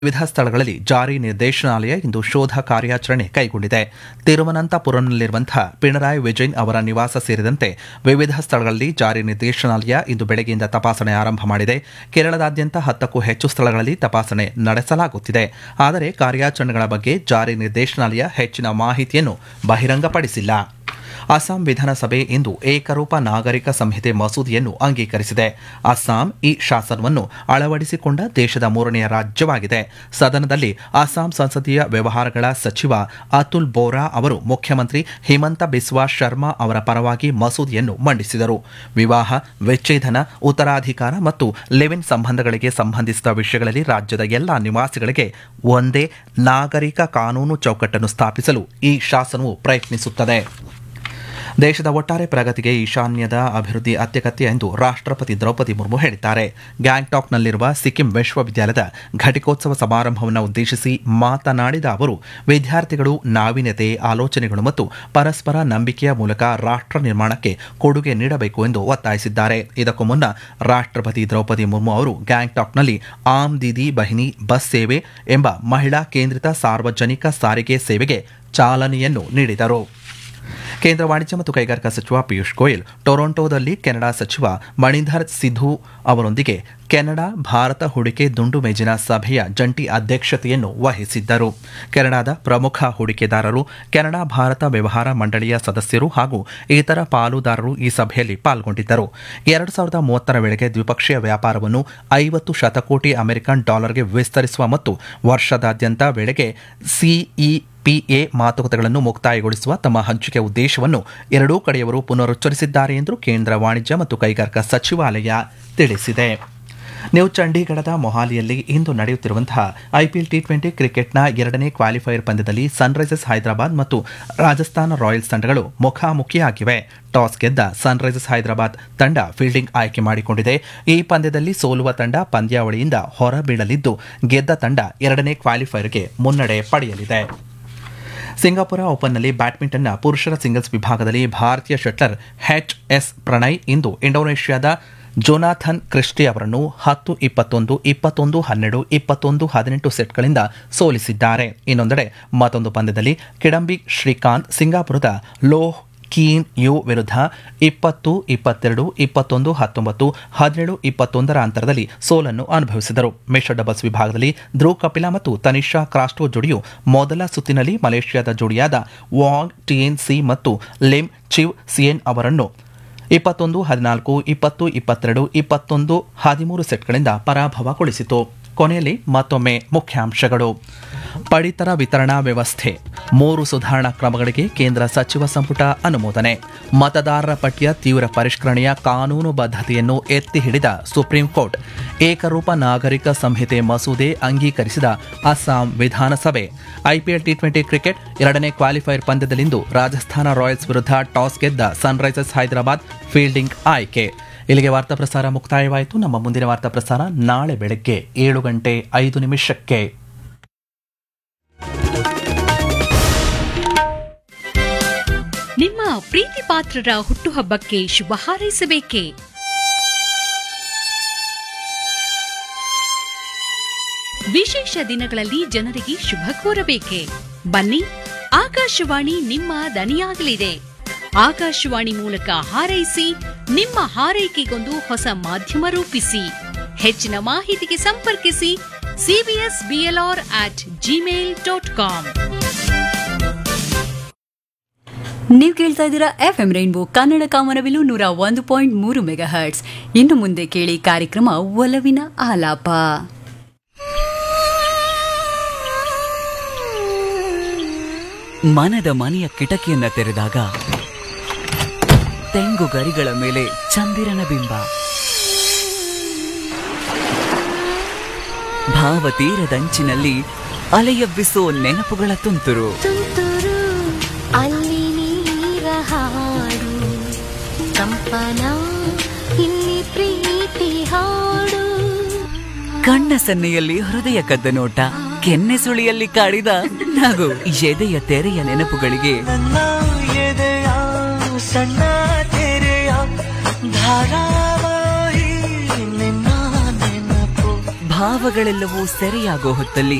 ವಿವಿಧ ಸ್ಥಳಗಳಲ್ಲಿ ಜಾರಿ ನಿರ್ದೇಶನಾಲಯ ಇಂದು ಶೋಧ ಕಾರ್ಯಾಚರಣೆ ಕೈಗೊಂಡಿದೆ ತಿರುವನಂತಪುರಂನಲ್ಲಿರುವಂತಹ ಪಿಣರಾಯಿ ವಿಜಯನ್ ಅವರ ನಿವಾಸ ಸೇರಿದಂತೆ ವಿವಿಧ ಸ್ಥಳಗಳಲ್ಲಿ ಜಾರಿ ನಿರ್ದೇಶನಾಲಯ ಇಂದು ಬೆಳಗ್ಗೆಯಿಂದ ತಪಾಸಣೆ ಆರಂಭ ಮಾಡಿದೆ ಕೇರಳದಾದ್ಯಂತ ಹತ್ತಕ್ಕೂ ಹೆಚ್ಚು ಸ್ಥಳಗಳಲ್ಲಿ ತಪಾಸಣೆ ನಡೆಸಲಾಗುತ್ತಿದೆ ಆದರೆ ಕಾರ್ಯಾಚರಣೆಗಳ ಬಗ್ಗೆ ಜಾರಿ ನಿರ್ದೇಶನಾಲಯ ಹೆಚ್ಚಿನ ಮಾಹಿತಿಯನ್ನು ಬಹಿರಂಗಪಡಿಸಿಲ್ಲ ಅಸ್ಸಾಂ ವಿಧಾನಸಭೆ ಇಂದು ಏಕರೂಪ ನಾಗರಿಕ ಸಂಹಿತೆ ಮಸೂದೆಯನ್ನು ಅಂಗೀಕರಿಸಿದೆ ಅಸ್ಸಾಂ ಈ ಶಾಸನವನ್ನು ಅಳವಡಿಸಿಕೊಂಡ ದೇಶದ ಮೂರನೆಯ ರಾಜ್ಯವಾಗಿದೆ ಸದನದಲ್ಲಿ ಅಸ್ಸಾಂ ಸಂಸದೀಯ ವ್ಯವಹಾರಗಳ ಸಚಿವ ಅತುಲ್ ಬೋರಾ ಅವರು ಮುಖ್ಯಮಂತ್ರಿ ಹಿಮಂತ ಬಿಸ್ವಾ ಶರ್ಮಾ ಅವರ ಪರವಾಗಿ ಮಸೂದೆಯನ್ನು ಮಂಡಿಸಿದರು ವಿವಾಹ ವಿಚ್ಛೇದನ ಉತ್ತರಾಧಿಕಾರ ಮತ್ತು ಲಿವಿನ್ ಸಂಬಂಧಗಳಿಗೆ ಸಂಬಂಧಿಸಿದ ವಿಷಯಗಳಲ್ಲಿ ರಾಜ್ಯದ ಎಲ್ಲಾ ನಿವಾಸಿಗಳಿಗೆ ಒಂದೇ ನಾಗರಿಕ ಕಾನೂನು ಚೌಕಟ್ಟನ್ನು ಸ್ಥಾಪಿಸಲು ಈ ಶಾಸನವು ಪ್ರಯತ್ನಿಸುತ್ತದೆ ದೇಶದ ಒಟ್ಟಾರೆ ಪ್ರಗತಿಗೆ ಈಶಾನ್ಯದ ಅಭಿವೃದ್ಧಿ ಅತ್ಯಗತ್ಯ ಎಂದು ರಾಷ್ಟ್ರಪತಿ ದ್ರೌಪದಿ ಮುರ್ಮು ಹೇಳಿದ್ದಾರೆ ಗ್ಯಾಂಗ್ಟಾಕ್ನಲ್ಲಿರುವ ಸಿಕ್ಕಿಂ ವಿಶ್ವವಿದ್ಯಾಲಯದ ಘಟಿಕೋತ್ಸವ ಸಮಾರಂಭವನ್ನು ಉದ್ದೇಶಿಸಿ ಮಾತನಾಡಿದ ಅವರು ವಿದ್ಯಾರ್ಥಿಗಳು ನಾವೀನ್ಯತೆ ಆಲೋಚನೆಗಳು ಮತ್ತು ಪರಸ್ಪರ ನಂಬಿಕೆಯ ಮೂಲಕ ರಾಷ್ಟ್ರ ನಿರ್ಮಾಣಕ್ಕೆ ಕೊಡುಗೆ ನೀಡಬೇಕು ಎಂದು ಒತ್ತಾಯಿಸಿದ್ದಾರೆ ಇದಕ್ಕೂ ಮುನ್ನ ರಾಷ್ಟ್ರಪತಿ ದ್ರೌಪದಿ ಮುರ್ಮು ಅವರು ಗ್ಯಾಂಗ್ಟಾಕ್ನಲ್ಲಿ ಆಮ್ ದೀದಿ ಬಹಿನಿ ಬಸ್ ಸೇವೆ ಎಂಬ ಮಹಿಳಾ ಕೇಂದ್ರಿತ ಸಾರ್ವಜನಿಕ ಸಾರಿಗೆ ಸೇವೆಗೆ ಚಾಲನೆಯನ್ನು ನೀಡಿದರು ಕೇಂದ್ರ ವಾಣಿಜ್ಯ ಮತ್ತು ಕೈಗಾರಿಕಾ ಸಚಿವ ಪಿಯೂಷ್ ಗೋಯಲ್ ಟೊರೊಂಟೊದಲ್ಲಿ ಕೆನಡಾ ಸಚಿವ ಮಣಿಧರ್ ಸಿಧು ಅವರೊಂದಿಗೆ ಕೆನಡಾ ಭಾರತ ಹೂಡಿಕೆ ದುಂಡು ಮೇಜಿನ ಸಭೆಯ ಜಂಟಿ ಅಧ್ಯಕ್ಷತೆಯನ್ನು ವಹಿಸಿದ್ದರು ಕೆನಡಾದ ಪ್ರಮುಖ ಹೂಡಿಕೆದಾರರು ಕೆನಡಾ ಭಾರತ ವ್ಯವಹಾರ ಮಂಡಳಿಯ ಸದಸ್ಯರು ಹಾಗೂ ಇತರ ಪಾಲುದಾರರು ಈ ಸಭೆಯಲ್ಲಿ ಪಾಲ್ಗೊಂಡಿದ್ದರು ಎರಡು ಸಾವಿರದ ಮೂವತ್ತರ ವೇಳೆಗೆ ದ್ವಿಪಕ್ಷೀಯ ವ್ಯಾಪಾರವನ್ನು ಐವತ್ತು ಶತಕೋಟಿ ಅಮೆರಿಕನ್ ಡಾಲರ್ಗೆ ವಿಸ್ತರಿಸುವ ಮತ್ತು ವರ್ಷದಾದ್ಯಂತ ವೇಳೆಗೆ ಸಿಇ ಪಿಎ ಮಾತುಕತೆಗಳನ್ನು ಮುಕ್ತಾಯಗೊಳಿಸುವ ತಮ್ಮ ಹಂಚಿಕೆ ಉದ್ದೇಶವನ್ನು ಎರಡೂ ಕಡೆಯವರು ಪುನರುಚ್ಚರಿಸಿದ್ದಾರೆ ಎಂದು ಕೇಂದ್ರ ವಾಣಿಜ್ಯ ಮತ್ತು ಕೈಗಾರಿಕಾ ಸಚಿವಾಲಯ ತಿಳಿಸಿದೆ ನ್ಯೂ ಚಂಡೀಗಢದ ಮೊಹಾಲಿಯಲ್ಲಿ ಇಂದು ನಡೆಯುತ್ತಿರುವಂತಹ ಐಪಿಎಲ್ ಟಿ ಟ್ವೆಂಟಿ ಕ್ರಿಕೆಟ್ನ ಎರಡನೇ ಕ್ವಾಲಿಫೈಯರ್ ಪಂದ್ಯದಲ್ಲಿ ಸನ್ರೈಸರ್ಸ್ ಹೈದರಾಬಾದ್ ಮತ್ತು ರಾಜಸ್ಥಾನ ರಾಯಲ್ಸ್ ತಂಡಗಳು ಮುಖಾಮುಖಿಯಾಗಿವೆ ಟಾಸ್ ಗೆದ್ದ ಸನ್ರೈಸರ್ಸ್ ಹೈದರಾಬಾದ್ ತಂಡ ಫೀಲ್ಡಿಂಗ್ ಆಯ್ಕೆ ಮಾಡಿಕೊಂಡಿದೆ ಈ ಪಂದ್ಯದಲ್ಲಿ ಸೋಲುವ ತಂಡ ಪಂದ್ಯಾವಳಿಯಿಂದ ಹೊರಬೀಳಲಿದ್ದು ಗೆದ್ದ ತಂಡ ಎರಡನೇ ಕ್ವಾಲಿಫೈಯರ್ಗೆ ಮುನ್ನಡೆ ಪಡೆಯಲಿದೆ ಸಿಂಗಾಪುರ ಓಪನ್ನಲ್ಲಿ ಬ್ಯಾಡ್ಮಿಂಟನ್ನ ಪುರುಷರ ಸಿಂಗಲ್ಸ್ ವಿಭಾಗದಲ್ಲಿ ಭಾರತೀಯ ಶಟ್ಲರ್ ಎಚ್ ಎಸ್ ಪ್ರಣಯ್ ಇಂದು ಇಂಡೋನೇಷ್ಯಾದ ಜೊನಾಥನ್ ಕ್ರಿಸ್ಟಿ ಅವರನ್ನು ಹತ್ತು ಇಪ್ಪತ್ತೊಂದು ಇಪ್ಪತ್ತೊಂದು ಹನ್ನೆರಡು ಇಪ್ಪತ್ತೊಂದು ಹದಿನೆಂಟು ಸೆಟ್ಗಳಿಂದ ಸೋಲಿಸಿದ್ದಾರೆ ಇನ್ನೊಂದೆಡೆ ಮತ್ತೊಂದು ಪಂದ್ಯದಲ್ಲಿ ಕಿಡಂಬಿ ಶ್ರೀಕಾಂತ್ ಸಿಂಗಾಪುರದ ಲೋಹ್ ಕೀನ್ ಯು ವಿರುದ್ಧ ಇಪ್ಪತ್ತು ಇಪ್ಪತ್ತೆರಡು ಇಪ್ಪತ್ತೊಂದು ಹತ್ತೊಂಬತ್ತು ಹದಿನೇಳು ಇಪ್ಪತ್ತೊಂದರ ಅಂತರದಲ್ಲಿ ಸೋಲನ್ನು ಅನುಭವಿಸಿದರು ಮಿಶ್ರ ಡಬಲ್ಸ್ ವಿಭಾಗದಲ್ಲಿ ಧ್ರುವ್ ಕಪಿಲಾ ಮತ್ತು ತನಿಷಾ ಕ್ರಾಸ್ಟೋ ಜೋಡಿಯು ಮೊದಲ ಸುತ್ತಿನಲ್ಲಿ ಮಲೇಷ್ಯಾದ ಜೋಡಿಯಾದ ವಾಂಗ್ ಟಿಎನ್ ಸಿ ಮತ್ತು ಲೆಮ್ ಚಿವ್ ಸಿಯೆನ್ ಅವರನ್ನು ಇಪ್ಪತ್ತೊಂದು ಹದಿನಾಲ್ಕು ಇಪ್ಪತ್ತು ಇಪ್ಪತ್ತೆರಡು ಇಪ್ಪತ್ತೊಂದು ಹದಿಮೂರು ಸೆಟ್ಗಳಿಂದ ಪರಾಭವಗೊಳಿಸಿತು ಕೊನೆಯಲ್ಲಿ ಮತ್ತೊಮ್ಮೆ ಮುಖ್ಯಾಂಶಗಳು ಪಡಿತರ ವಿತರಣಾ ವ್ಯವಸ್ಥೆ ಮೂರು ಸುಧಾರಣಾ ಕ್ರಮಗಳಿಗೆ ಕೇಂದ್ರ ಸಚಿವ ಸಂಪುಟ ಅನುಮೋದನೆ ಮತದಾರರ ಪಟ್ಟಿಯ ತೀವ್ರ ಪರಿಷ್ಕರಣೆಯ ಕಾನೂನು ಬದ್ಧತೆಯನ್ನು ಎತ್ತಿ ಹಿಡಿದ ಸುಪ್ರೀಂ ಕೋರ್ಟ್ ಏಕರೂಪ ನಾಗರಿಕ ಸಂಹಿತೆ ಮಸೂದೆ ಅಂಗೀಕರಿಸಿದ ಅಸ್ಸಾಂ ವಿಧಾನಸಭೆ ಐಪಿಎಲ್ ಟಿ ಟ್ವೆಂಟಿ ಕ್ರಿಕೆಟ್ ಎರಡನೇ ಕ್ವಾಲಿಫೈಯರ್ ಪಂದ್ಯದಲ್ಲಿಂದು ರಾಜಸ್ಥಾನ ರಾಯಲ್ಸ್ ವಿರುದ್ಧ ಟಾಸ್ ಗೆದ್ದ ಸನ್ರೈಸರ್ಸ್ ಹೈದರಾಬಾದ್ ಫೀಲ್ಡಿಂಗ್ ಆಯ್ಕೆ ಇಲ್ಲಿಗೆ ವಾರ್ತಾ ಪ್ರಸಾರ ಮುಕ್ತಾಯವಾಯಿತು ನಮ್ಮ ಮುಂದಿನ ವಾರ್ತಾ ಪ್ರಸಾರ ನಾಳೆ ಬೆಳಗ್ಗೆ ಏಳು ಗಂಟೆ ಐದು ನಿಮಿಷಕ್ಕೆ ನಿಮ್ಮ ಪ್ರೀತಿ ಪಾತ್ರರ ಹುಟ್ಟುಹಬ್ಬಕ್ಕೆ ಶುಭ ಹಾರೈಸಬೇಕೇ ವಿಶೇಷ ದಿನಗಳಲ್ಲಿ ಜನರಿಗೆ ಶುಭ ಕೋರಬೇಕೆ ಬನ್ನಿ ಆಕಾಶವಾಣಿ ನಿಮ್ಮ ದನಿಯಾಗಲಿದೆ ಆಕಾಶವಾಣಿ ಮೂಲಕ ಹಾರೈಸಿ ನಿಮ್ಮ ಹಾರೈಕೆಗೊಂದು ಹೊಸ ಮಾಧ್ಯಮ ರೂಪಿಸಿ ಹೆಚ್ಚಿನ ಮಾಹಿತಿಗೆ ಸಂಪರ್ಕಿಸಿ CBS BLR at Gmail dot com ನೀವು ಕೇಳ್ತಾ ಇದ್ದೀರಾ ಎಫ್ ಎಂ ರೈನ್ಬೋ ಕನ್ನಡ ಕಾಮನವಿಲು ನೂರ ಒಂದು ಪಾಯಿಂಟ್ ಮೂರು ಮೆಗಾ ಹರ್ಟ್ಸ್ ಇನ್ನು ಮುಂದೆ ಕೇಳಿ ಕಾರ್ಯಕ್ರಮ ಒಲವಿನ ಆಲಾಪ ಮನದ ಮನೆಯ ಕಿಟಕಿಯನ್ನ ತೆರೆದಾಗ ತೆಂಗು ಗರಿಗಳ ಮೇಲೆ ಚಂದಿರನ ಬಿಂಬ ಭಾವತೀರದಂಚಿನಲ್ಲಿ ಅಲೆಯಬ್ಬಿಸೋ ನೆನಪುಗಳ ತುಂತುರು ತುಂತುರು ಅಲ್ಲಿ ನೀರ ಹಾಡು ಕಂಪನ ಇಲ್ಲಿ ಪ್ರೀತಿ ಹಾಡು ಕಣ್ಣ ಸನ್ನೆಯಲ್ಲಿ ಹೃದಯ ಕದ್ದ ನೋಟ ಕೆನ್ನೆ ಸುಳಿಯಲ್ಲಿ ಕಾಡಿದ ನಗು ಎದೆಯ ತೆರೆಯ ನೆನಪುಗಳಿಗೆ ನನ್ನ ಎದೆಯ ಸಣ್ಣ ತೆರೆಯ ಧಾರಾವಾಹಿ ನಿನ್ನ ನೆನಪು ಭಾವಗಳೆಲ್ಲವೂ ಸೆರೆಯಾಗೋ ಹೊತ್ತಲ್ಲಿ